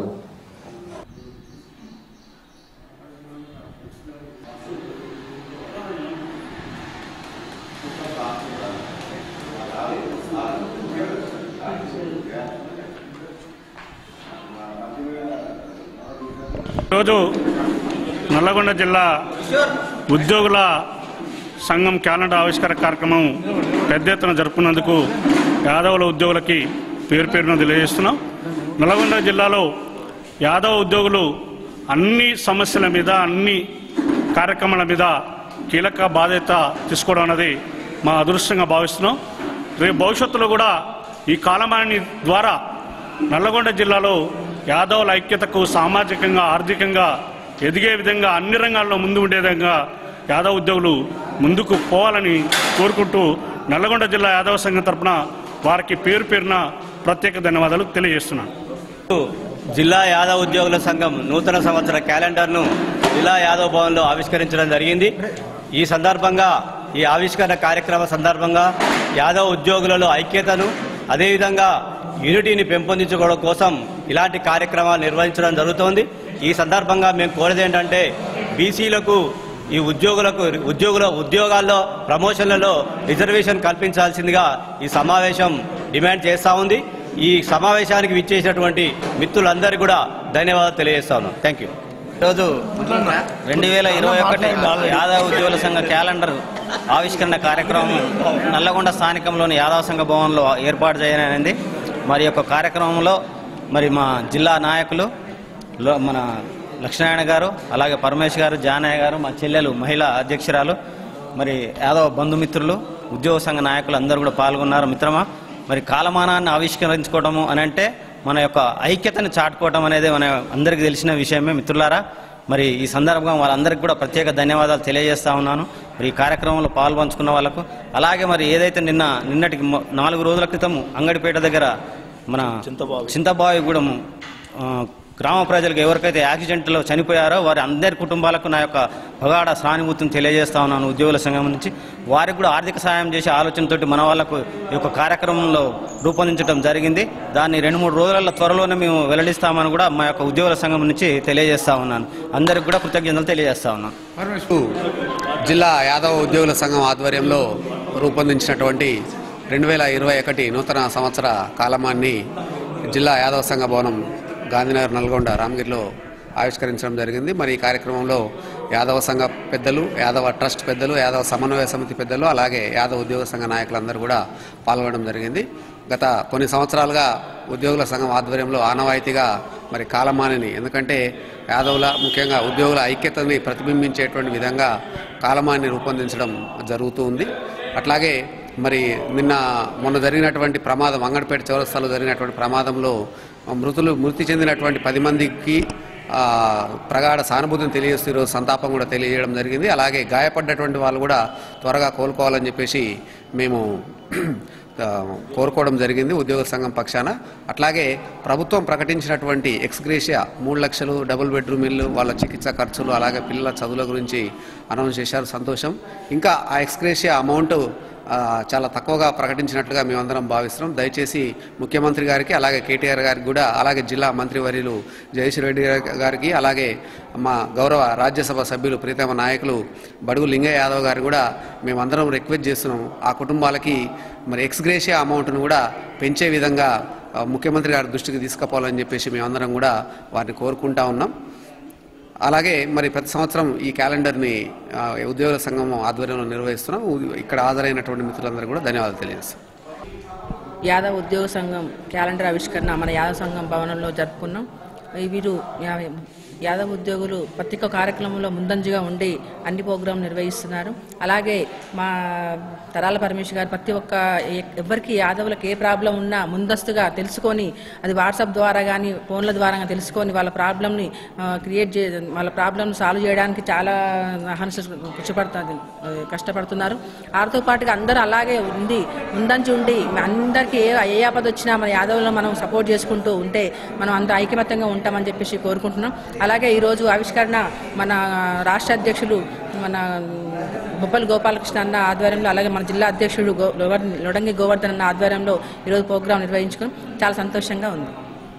ఈరోజు నల్లగొండ జిల్లా ఉద్యోగుల సంఘం క్యాలెండర్ ఆవిష్కార కార్యక్రమం పెద్ద ఎత్తున జరుపుకున్నందుకు యాదవుల ఉద్యోగులకి పేరు పేరున తెలియజేస్తున్నాం నల్గొండ జిల్లాలో యాదవ ఉద్యోగులు అన్ని సమస్యల మీద అన్ని కార్యక్రమాల మీద కీలక బాధ్యత తీసుకోవడం అనేది మా అదృష్టంగా భావిస్తున్నాం రేపు భవిష్యత్తులో కూడా ఈ కాలమాని ద్వారా నల్లగొండ జిల్లాలో యాదవుల ఐక్యతకు సామాజికంగా ఆర్థికంగా ఎదిగే విధంగా అన్ని రంగాల్లో ముందు ఉండే విధంగా యాదవ ఉద్యోగులు ముందుకు పోవాలని కోరుకుంటూ నల్లగొండ జిల్లా యాదవ సంఘం తరపున వారికి పేరు పేరున ప్రత్యేక ధన్యవాదాలు తెలియజేస్తున్నాను జిల్లా యాదవ్ ఉద్యోగుల సంఘం నూతన సంవత్సర క్యాలెండర్ను జిల్లా యాదవ్ భవన్లో ఆవిష్కరించడం జరిగింది ఈ సందర్భంగా ఈ ఆవిష్కరణ కార్యక్రమ సందర్భంగా యాదవ్ ఉద్యోగులలో ఐక్యతను అదేవిధంగా యూనిటీని పెంపొందించుకోవడం కోసం ఇలాంటి కార్యక్రమాలు నిర్వహించడం జరుగుతోంది ఈ సందర్భంగా మేము కోరేది ఏంటంటే బీసీలకు ఈ ఉద్యోగులకు ఉద్యోగుల ఉద్యోగాల్లో ప్రమోషన్లలో రిజర్వేషన్ కల్పించాల్సిందిగా ఈ సమావేశం డిమాండ్ చేస్తూ ఉంది ఈ సమావేశానికి విచ్చేసినటువంటి మిత్రులందరికీ కూడా ధన్యవాదాలు తెలియజేస్తా ఉన్నాను థ్యాంక్ యూ ఈరోజు రెండు వేల ఇరవై ఒకటి యాదవ ఉద్యోగుల సంఘ క్యాలెండర్ ఆవిష్కరణ కార్యక్రమం నల్లగొండ స్థానికంలోని యాదవ సంఘ భవన్లో ఏర్పాటు చేయనుంది మరి యొక్క కార్యక్రమంలో మరి మా జిల్లా నాయకులు లో- మన లక్ష్మీనారాయణ గారు అలాగే పరమేష్ గారు జానయ్య గారు మా చెల్లెలు మహిళా అధ్యక్షురాలు మరి యాదవ బంధుమిత్రులు ఉద్యోగ సంఘ నాయకులు అందరూ కూడా పాల్గొన్నారు మిత్రమా మరి కాలమానాన్ని ఆవిష్కరించుకోవడము అని అంటే మన యొక్క ఐక్యతను చాటుకోవడం అనేది మన అందరికీ తెలిసిన విషయమే మిత్రులారా మరి ఈ సందర్భంగా వాళ్ళందరికీ కూడా ప్రత్యేక ధన్యవాదాలు తెలియజేస్తా ఉన్నాను మరి ఈ కార్యక్రమంలో పాల్పంచుకున్న వాళ్ళకు అలాగే మరి ఏదైతే నిన్న నిన్నటికి మొ- నాలుగు రోజుల క్రితం అంగడిపేట దగ్గర మన చింతబావి గూడెము ఆ, గ్రామ ప్రజలకు ఎవరికైతే యాక్సిడెంట్లో చనిపోయారో వారి అందరి కుటుంబాలకు నా యొక్క ప్రగాఢ సానుభూతిని తెలియజేస్తా ఉన్నాను ఉద్యోగుల సంఘం నుంచి వారికి కూడా ఆర్థిక సాయం చేసే ఆలోచనతోటి మన వాళ్ళకు ఈ యొక్క కార్యక్రమంలో రూపొందించడం జరిగింది దాన్ని రెండు మూడు రోజుల త్వరలోనే మేము వెల్లడిస్తామని కూడా మా యొక్క ఉద్యోగుల సంఘం నుంచి తెలియజేస్తా ఉన్నాను అందరికి కూడా కృతజ్ఞతలు తెలియజేస్తా ఉన్నాను జిల్లా యాదవ ఉద్యోగుల సంఘం ఆధ్వర్యంలో రూపొందించినటువంటి రెండు వేల ఇరవై ఒకటి నూతన సంవత్సర కాలమాన్ని జిల్లా యాదవ సంఘ భవనం గాంధీనగర్ నల్గొండ రామగిరిలో ఆవిష్కరించడం జరిగింది మరి ఈ కార్యక్రమంలో యాదవ సంఘ పెద్దలు యాదవ ట్రస్ట్ పెద్దలు యాదవ సమన్వయ సమితి పెద్దలు అలాగే యాదవ ఉద్యోగ సంఘ నాయకులందరూ కూడా పాల్గొనడం జరిగింది గత కొన్ని సంవత్సరాలుగా ఉద్యోగుల సంఘం ఆధ్వర్యంలో ఆనవాయితీగా మరి కాలమానిని ఎందుకంటే యాదవుల ముఖ్యంగా ఉద్యోగుల ఐక్యతని ప్రతిబింబించేటువంటి విధంగా కాలమాన్ని రూపొందించడం జరుగుతూ ఉంది అట్లాగే మరి నిన్న మొన్న జరిగినటువంటి ప్రమాదం అంగడిపేట చౌరస్తాలో జరిగినటువంటి ప్రమాదంలో మృతులు మృతి చెందినటువంటి పది మందికి ఆ, ప్రగాఢ సానుభూతిని తెలియజేస్తూ ఈరోజు సంతాపం కూడా తెలియజేయడం జరిగింది అలాగే గాయపడ్డటువంటి వాళ్ళు కూడా త్వరగా కోలుకోవాలని చెప్పేసి మేము ఆ, కోరుకోవడం జరిగింది ఉద్యోగ సంఘం పక్షాన అట్లాగే ప్రభుత్వం ప్రకటించినటువంటి ఎక్స్గ్రేషియా మూడు లక్షలు డబుల్ బెడ్రూమ్ ఇల్లు వాళ్ళ చికిత్స ఖర్చులు అలాగే పిల్లల చదువుల గురించి అనౌన్స్ చేశారు సంతోషం ఇంకా ఆ ఎక్స్గ్రేషియా అమౌంట్ ఆ, చాలా తక్కువగా ప్రకటించినట్లుగా మేమందరం భావిస్తున్నాం దయచేసి ముఖ్యమంత్రి గారికి అలాగే కేటీఆర్ గారికి కూడా అలాగే జిల్లా మంత్రివర్యులు జయేష్ రెడ్డి గారికి అలాగే మా గౌరవ రాజ్యసభ సభ్యులు ప్రీతమ నాయకులు బడుగు లింగయ్య యాదవ్ గారు కూడా మేమందరం రిక్వెస్ట్ చేస్తున్నాం ఆ కుటుంబాలకి మరి ఎక్స్గ్రేషియా అమౌంట్ను కూడా పెంచే విధంగా ఆ, ముఖ్యమంత్రి గారి దృష్టికి తీసుకుపోవాలని చెప్పేసి మేమందరం కూడా వారిని కోరుకుంటా ఉన్నాం అలాగే మరి ప్రతి సంవత్సరం ఈ క్యాలెండర్ని ఆ, ఉద్యోగుల సంఘం ఆధ్వర్యంలో నిర్వహిస్తున్నాం ఉ- ఇక్కడ హాజరైనటువంటి మిత్రులందరూ కూడా ధన్యవాదాలు తెలియజేస్తాం యాదవ్ ఉద్యోగ సంఘం క్యాలెండర్ ఆవిష్కరణ మన యాదవ్ సంఘం భవనంలో జరుపుకున్నాం ఈ వీరు యా- యాదవ్ ఉద్యోగులు ప్రతి ఒక్క కార్యక్రమంలో ముందంజగా ఉండి అన్ని ప్రోగ్రాం నిర్వహిస్తున్నారు అలాగే మా తరాల పరమేశ్వర్ గారు ప్రతి ఒక్క ఎ- ఎవరికి యాదవులకు ఏ ప్రాబ్లం ఉన్నా ముందస్తుగా తెలుసుకొని అది వాట్సాప్ ద్వారా కానీ ఫోన్ల ద్వారా గానీ తెలుసుకొని వాళ్ళ ప్రాబ్లమ్ని క్రియేట్ చే వాళ్ళ ప్రాబ్లమ్ సాల్వ్ చేయడానికి చాలా అహర్నిశ కృషిపడుతుంది కష్టపడుతున్నారు వారితో పాటుగా అందరూ అలాగే ఉండి ముందంచి ఉండి అందరికీ ఏ ఏ ఆపద వచ్చినా మన యాదవులను మనం సపోర్ట్ చేసుకుంటూ ఉంటే మనం అంత ఐకమత్యంగా ఉంటామని చెప్పేసి కోరుకుంటున్నాం అలాగే ఈరోజు ఆవిష్కరణ మన రాష్ట్ర అధ్యక్షులు మన బొబ్బల్ గోపాలకృష్ణ అన్న ఆధ్వర్యంలో అలాగే మన జిల్లా అధ్యక్షుడు గో లొవ- లొడంగి గోవర్ధన్ అన్న ఆధ్వర్యంలో ఈరోజు ప్రోగ్రాం నిర్వహించుకుని చాలా సంతోషంగా ఉంది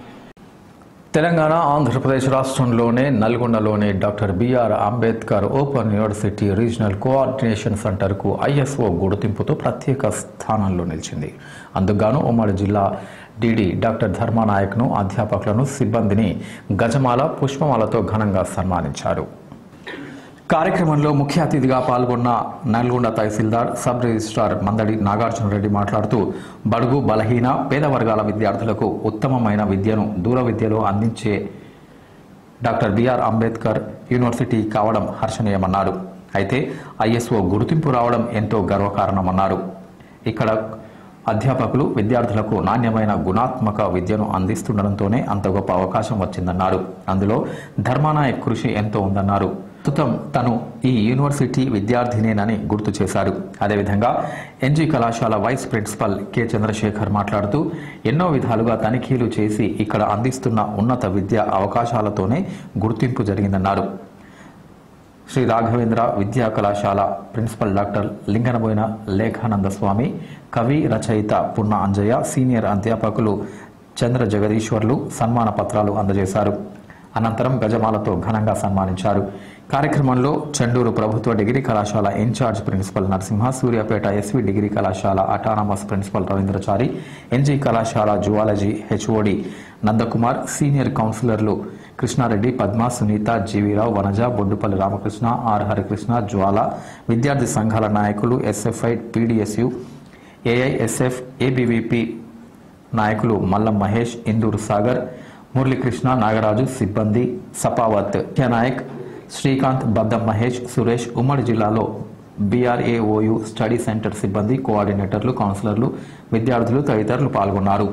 తెలంగాణ ఆంధ్రప్రదేశ్ రాష్ట్రంలోనే నల్గొండలోని doctor BR Ambedkar open university regional coordination సెంటర్కు ఐఎస్ఓ గుర్తింపుతో ప్రత్యేక స్థానంలో నిలిచింది అందుకుగాను ఉమ్మడి జిల్లా డిడి డాక్టర్ ధర్మానాయక్ను అధ్యాపకులను సిబ్బందిని గజమాల పుష్పమాలతో ఘనంగా సన్మానించారు కార్యక్రమంలో ముఖ్య అతిథిగా పాల్గొన్న నల్గొండ తహసీల్దార్ సబ్ రిజిస్ట్రార్ మందడి నాగార్జున రెడ్డి మాట్లాడుతూ బడుగు బలహీన పేద వర్గాల విద్యార్థులకు ఉత్తమమైన విద్యను దూర విద్యలో అందించే డాక్టర్ బిఆర్ అంబేద్కర్ యూనివర్సిటీ కావడం హర్షణీయమన్నారు అయితే ఐఎస్ఓ గుర్తింపు రావడం ఎంతో గర్వకారణమన్నారు ఇక్కడ అధ్యాపకులు విద్యార్థులకు నాణ్యమైన గుణాత్మక విద్యను అందిస్తుండటంతోనే అంత గొప్ప అవకాశం వచ్చిందన్నారు అందులో ధర్మానాయక్ కృషి ఎంతో ఉందన్నారు ప్రస్తుతం తను ఈ యూనివర్సిటీ విద్యార్థినేనని గుర్తు చేశారు అదేవిధంగా ఎన్జీ కళాశాల వైస్ ప్రిన్సిపల్ కె చంద్రశేఖర్ మాట్లాడుతూ ఎన్నో విధాలుగా తనిఖీలు చేసి ఇక్కడ అందిస్తున్న ఉన్నత విద్యా అవకాశాలతోనే గుర్తింపు జరిగిందన్నారు శ్రీ రాఘవేంద్ర విద్యా కళాశాల ప్రిన్సిపల్ డాక్టర్ లింగనబోయిన లేఖానంద స్వామి కవి రచయిత పున్న అంజయ్య సీనియర్ అధ్యాపకులు చంద్ర జగదీశ్వర్లు సన్మాన పత్రాలు అందజేశారు అనంతరం గజమాలతో ఘనంగా సన్మానించారు కార్యక్రమంలో చండూరు ప్రభుత్వ డిగ్రీ కళాశాల incharge principal Narasimha Suryapet SV degree కళాశాల అటానమస్ ప్రిన్సిపల్ రవీంద్రచారి ఎన్జీ కళాశాల జువాలజీ హెచ్ఓడి నందకుమార్ సీనియర్ కౌన్సిలర్లు కృష్ణారెడ్డి పద్మ సునీత జీవీరావు వనజ బొడ్డుపల్లి రామకృష్ణ ఆర్ హరికృష్ణ జ్వాల విద్యార్థి సంఘాల నాయకులు ఎస్ఎఫ్ఐ పీడీఎస్యు ఏఐఎస్ఎఫ్ ఏబీవీపీ నాయకులు మల్లం మహేష్ ఇందూరు సాగర్ మురళీకృష్ణ నాగరాజు సిబ్బంది సపావత్ నాయక్ శ్రీకాంత్ బద్దం మహేష్ సురేష్ ఉమ్మడి జిల్లాలో బీఆర్ఏఓయు స్టడీ సెంటర్ సిబ్బంది కోఆర్డినేటర్లు కౌన్సిలర్లు విద్యార్థులు తదితరులు పాల్గొన్నారు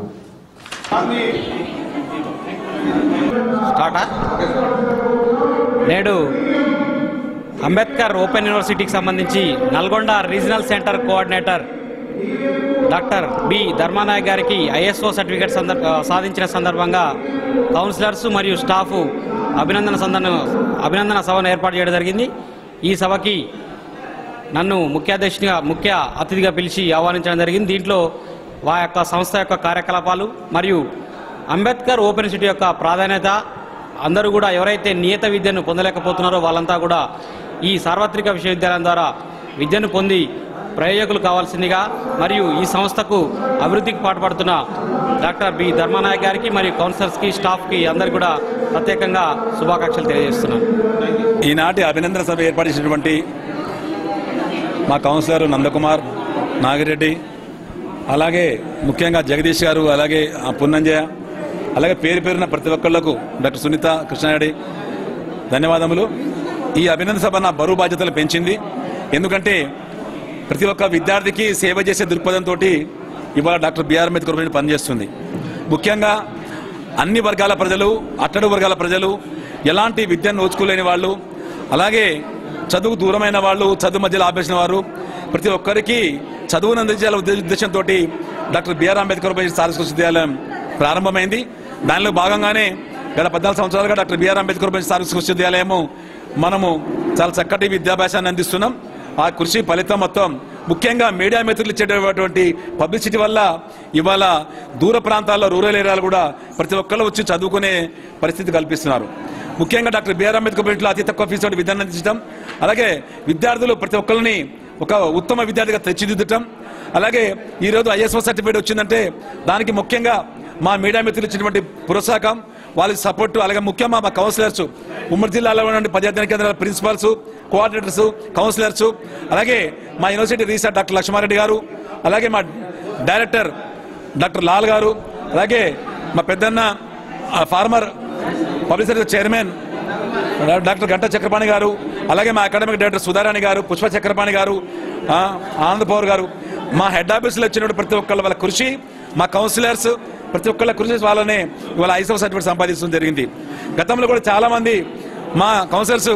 స్టార్టా నేడు అంబేద్కర్ ఓపెన్ యూనివర్సిటీకి సంబంధించి Nalgonda regional centre coordinator doctor B Dharmanayak గారికి ఐఎస్ఓ సర్టిఫికేట్ సందర్ సాధించిన సందర్భంగా కౌన్సిలర్స్ మరియు స్టాఫ్ అభినందన సందన అభినందన సభను ఏర్పాటు చేయడం జరిగింది ఈ సభకి నన్ను ముఖ్య అధ్యక్షునిగా ముఖ్య అతిథిగా పిలిచి ఆహ్వానించడం జరిగింది దీంట్లో వా యొక్క సంస్థ యొక్క కార్యకలాపాలు మరియు అంబేద్కర్ ఓపెన్ సిటీ యొక్క ప్రాధాన్యత అందరూ కూడా ఎవరైతే నియత విద్యను పొందలేకపోతున్నారో వాళ్ళంతా కూడా ఈ సార్వత్రిక విశ్వవిద్యాలయం ద్వారా విద్యను పొంది ప్రయోజకులు కావాల్సిందిగా మరియు ఈ సంస్థకు అభివృద్ధికి పాటుపడుతున్న డాక్టర్ బి ధర్మానాయక్ గారికి మరియు కౌన్సిలర్స్కి స్టాఫ్కి అందరికీ కూడా ప్రత్యేకంగా శుభాకాంక్షలు తెలియజేస్తున్నాను ఈనాటి అభినందన సభ ఏర్పాటు చేసినటువంటి మా కౌన్సిలర్ నందకుమార్ నాగిరెడ్డి అలాగే ముఖ్యంగా జగదీష్ గారు అలాగే ఆ పున్నంజయ అలాగే పేరు పేరున ప్రతి ఒక్కళ్లకు డాక్టర్ సునీత కృష్ణారెడ్డి ధన్యవాదములు ఈ అభినందన సభ నా బరువు బాధ్యతలు పెంచింది ఎందుకంటే ప్రతి ఒక్క విద్యార్థికి సేవ చేసే దృక్పథంతో ఇవాళ డాక్టర్ బిఆర్ అంబేద్కర్ మీద పనిచేస్తుంది ముఖ్యంగా అన్ని వర్గాల ప్రజలు అట్టడు వర్గాల ప్రజలు ఎలాంటి విద్యను నోచుకోలేని వాళ్ళు అలాగే చదువు దూరమైన వాళ్ళు చదువు మధ్యలో ఆపేసిన వారు ప్రతి ఒక్కరికి చదువును అందించాల ఉద్దే- ఉద్దేశంతో డాక్టర్ బిఆర్ అంబేద్కర్ పై సారస్వత విశ్వవిద్యాలయం ప్రారంభమైంది దానిలో భాగంగానే గత పద్నాలుగు సంవత్సరాలుగా డాక్టర్ బిఆర్ అంబేద్కర్ పై సారస్వత విశ్వవిద్యాలయము మనము చాలా చక్కటి విద్యాభ్యాసాన్ని అందిస్తున్నాం ఆ కృషి ఫలితం మొత్తం ముఖ్యంగా మీడియా మిత్రులు ఇచ్చేటటువంటి పబ్లిసిటీ వల్ల ఇవాళ దూర ప్రాంతాల్లో రూరల్ ఏరియాలు కూడా ప్రతి ఒక్కళ్ళు వచ్చి చదువుకునే పరిస్థితి కల్పిస్తున్నారు ముఖ్యంగా డాక్టర్ బిఆర్ అంబేద్కర్ ఇంట్లో అతి తక్కువ ఫీజు తోటి విద్యను అందించడం అలాగే విద్యార్థులు ప్రతి ఒక్కరిని ఒక ఉత్తమ విద్యార్థిగా తెచ్చిదిద్దటం అలాగే ఈరోజు ఐఎస్ఓ సర్టిఫికేట్ వచ్చిందంటే దానికి ముఖ్యంగా మా మీడియా మిత్రులు ఇచ్చినటువంటి ప్రోత్సాహం వాళ్ళకి సపోర్టు అలాగే ముఖ్యంగా మా కౌన్సిలర్స్ ఉమ్మడి జిల్లాలో ఉన్న పర్యటన కేంద్రాల ప్రిన్సిపాల్స్ కోఆర్డినేటర్స్ కౌన్సిలర్స్ అలాగే మా యూనివర్సిటీ రీసెర్చ్ డాక్టర్ లక్ష్మారెడ్డి గారు అలాగే మా డైరెక్టర్ డాక్టర్ లాల్ గారు అలాగే మా పెద్దన్న ఆ, ఫార్మర్ పబ్లిసిటీ చైర్మన్ డాక్టర్ గంట చక్రపాణి గారు అలాగే మా అకాడమిక్ డైరెక్టర్ సుధారాణి గారు పుష్ప చక్రపాణి గారు ఆ, ఆనంద్ పౌర్ గారు మా హెడ్ ఆఫీస్లో వచ్చినటువంటి ప్రతి ఒక్కళ్ళ వాళ్ళ కృషి మా కౌన్సిలర్స్ ప్రతి ఒక్కళ్ళ కృషి వాళ్ళనే ఇవాళ ఐసో సర్టిఫికేట్ సంపాదించడం జరిగింది గతంలో కూడా చాలా మంది మా కౌన్సిలర్స్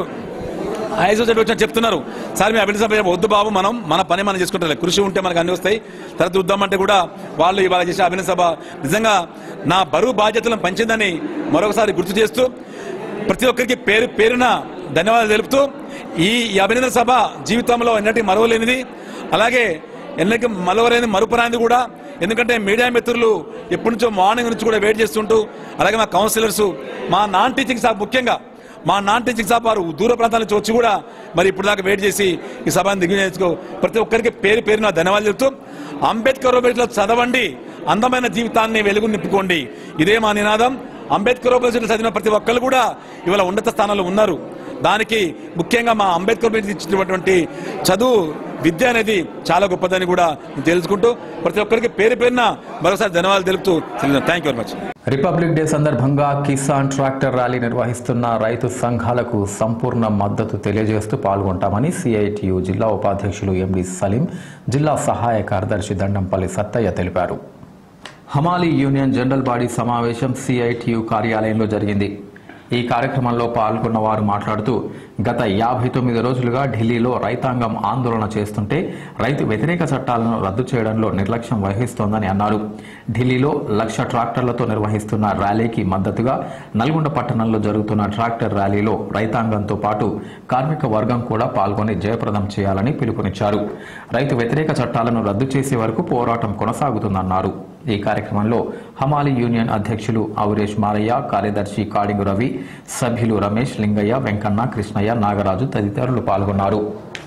ఐసో సర్టిఫికేట్ చెప్తున్నారు సార్ మీ అభివృద్ధి సభ వద్దు బాబు మనం మన పని మనం చేసుకుంటాం కృషి ఉంటే మనకు అన్ని వస్తాయి తర్వాత చూద్దామంటే కూడా వాళ్ళు ఇవాళ చేసే అభివృద్ధి సభ నిజంగా నా బరువు బాధ్యతలను పంచిందని మరొకసారి గుర్తు చేస్తూ ప్రతి ఒక్కరికి పేరు పేరున ధన్యవాదాలు తెలుపుతూ ఈ ఈ అభినందన సభ జీవితంలో ఎన్నటి మరవలేనిది అలాగే ఎన్నటికి మరవలేని మరుపురానిది కూడా ఎందుకంటే మీడియా మిత్రులు ఎప్పటి నుంచో మార్నింగ్ నుంచి కూడా వెయిట్ చేస్తుంటూ అలాగే మా కౌన్సిలర్స్ మా నాన్ టీచింగ్ స్టాఫ్ ముఖ్యంగా మా నాన్ టీచింగ్ స్టాఫ్ వారు దూర ప్రాంతాల నుంచి వచ్చి కూడా మరి ఇప్పుడు దాకా వెయిట్ చేసి ఈ సభను దిగ్విజయించుకో ప్రతి ఒక్కరికి పేరు పేరున ధన్యవాదాలు చెబుతూ అంబేద్కర్ లో చదవండి అందమైన జీవితాన్ని వెలుగు నింపుకోండి ఇదే మా నినాదం అంబేద్కర్ యూనివర్సిటీలో చదివిన ప్రతి ఒక్కరు కూడా ఇవాళ ఉన్నత స్థానంలో ఉన్నారు దానికి ముఖ్యంగా మా అంబేద్కర్ మీద ఇచ్చినటువంటి చదువు విద్య అనేది చాలా గొప్పదని కూడా నేను తెలుసుకుంటూ ప్రతి ఒక్కరికి పేరు పేరున మరోసారి ధన్యవాదాలు తెలుపుతూ thank you very much republic day సందర్భంగా కిసాన్ ట్రాక్టర్ ర్యాలీ నిర్వహిస్తున్న రైతు సంఘాలకు సంపూర్ణ మద్దతు తెలియజేస్తూ పాల్గొంటామని సిఐటియు జిల్లా ఉపాధ్యక్షులు ఎండి సలీం జిల్లా సహాయ కార్యదర్శి దండంపల్లి సత్తయ్య తెలిపారు హమాలీ యూనియన్ జనరల్ బాడీ సమావేశం సిఐటియు కార్యాలయంలో జరిగింది ఈ కార్యక్రమంలో పాల్గొన్న వారు మాట్లాడుతూ గత యాభై తొమ్మిది రోజులుగా ఢిల్లీలో రైతాంగం ఆందోళన చేస్తుంటే రైతు వ్యతిరేక చట్టాలను రద్దు చేయడంలో నిర్లక్ష్యం వహిస్తోందని అన్నారు ఢిల్లీలో లక్ష ట్రాక్టర్లతో నిర్వహిస్తున్న ర్యాలీకి మద్దతుగా నల్గొండ పట్టణంలో జరుగుతున్న ట్రాక్టర్ ర్యాలీలో రైతాంగంతో పాటు కార్మిక వర్గం కూడా పాల్గొని జయప్రదం చేయాలని పిలుపునిచ్చారు రైతు వ్యతిరేక చట్టాలను రద్దు చేసే వరకు పోరాటం కొనసాగుతుందన్నారు ఈ కార్యక్రమంలో హమాలి యూనియన్ అధ్యక్షులు ఔరేష్ మారయ్య కార్యదర్శి కాడింగు రవి సభ్యులు రమేష్ లింగయ్య వెంకన్న కృష్ణయ్య నాగరాజు తదితరులు పాల్గొన్నారు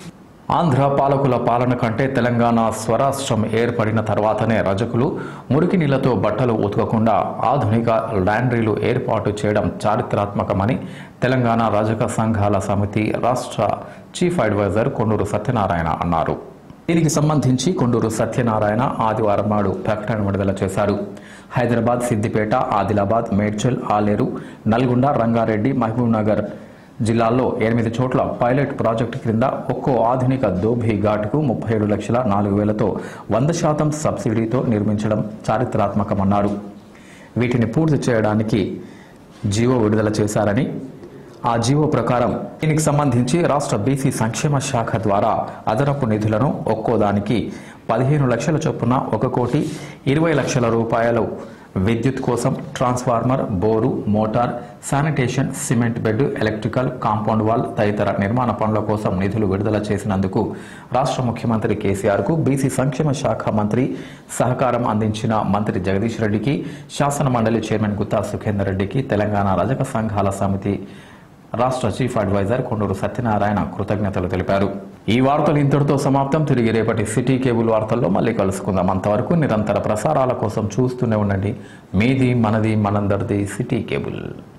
ఆంధ్ర పాలకుల పాలన కంటే తెలంగాణ స్వరాష్ట్రం ఏర్పడిన తర్వాతనే రజకులు మురికి నీళ్లతో బట్టలు ఉతకకుండా ఆధునిక లాండ్రీలు ఏర్పాటు చేయడం చారిత్రాత్మకమని తెలంగాణ రజక సంఘాల సమితి రాష్ట్ర చీఫ్ అడ్వైజర్ కొండూరు సత్యనారాయణ అన్నారు దీనికి సంబంధించి కొండూరు సత్యనారాయణ ఆదివారం నాడు ప్రకటన విడుదల చేశారు హైదరాబాద్ సిద్దిపేట ఆదిలాబాద్ మేడ్చల్ ఆలేరు నల్గొండ రంగారెడ్డి మహబూబ్ నగర్ జిల్లాల్లో ఎనిమిది చోట్ల పైలట్ ప్రాజెక్టు క్రింద ఒక్కో ఆధునిక దోభి ఘాట్కు ముప్పై ఏడు లక్షల నాలుగు వేలతో వంద శాతం సబ్సిడీతో నిర్మించడం చారిత్రాత్మకమన్నారు వీటిని పూర్తి చేయడానికి జీవో విడుదల చేశారని ఆ జీవో ప్రకారం దీనికి సంబంధించి రాష్ట్ర బీసీ సంక్షేమ శాఖ ద్వారా అదనపు నిధులను ఒక్కోదానికి పదిహేను లక్షల చొప్పున ఒక కోటి ఇరవై లక్షల రూపాయలు విద్యుత్ కోసం transformer bore motor sanitation cement bed electrical compound wall తదితర నిర్మాణ పనుల కోసం నిధులు విడుదల చేసినందుకు రాష్ట్ర ముఖ్యమంత్రి కేసీఆర్ కు బీసీ సంక్షేమ శాఖ మంత్రి సహకారం అందించిన మంత్రి జగదీష్ రెడ్డికి శాసన మండలి చైర్మన్ గుత్తా సుఖేందర్ రెడ్డికి తెలంగాణ రజక సంఘాల సమితి రాష్ట్ర చీఫ్ అడ్వైజర్ కొండూరు సత్యనారాయణ కృతజ్ఞతలు తెలిపారు ఈ వార్తలు ఇంతటితో సమాప్తం తిరిగి రేపటి సిటీ కేబుల్ వార్తల్లో మళ్ళీ కలుసుకుందాం అంతవరకు నిరంతర ప్రసారాల కోసం చూస్తూనే ఉండండి మీది మనది మనందరిది సిటీ కేబుల్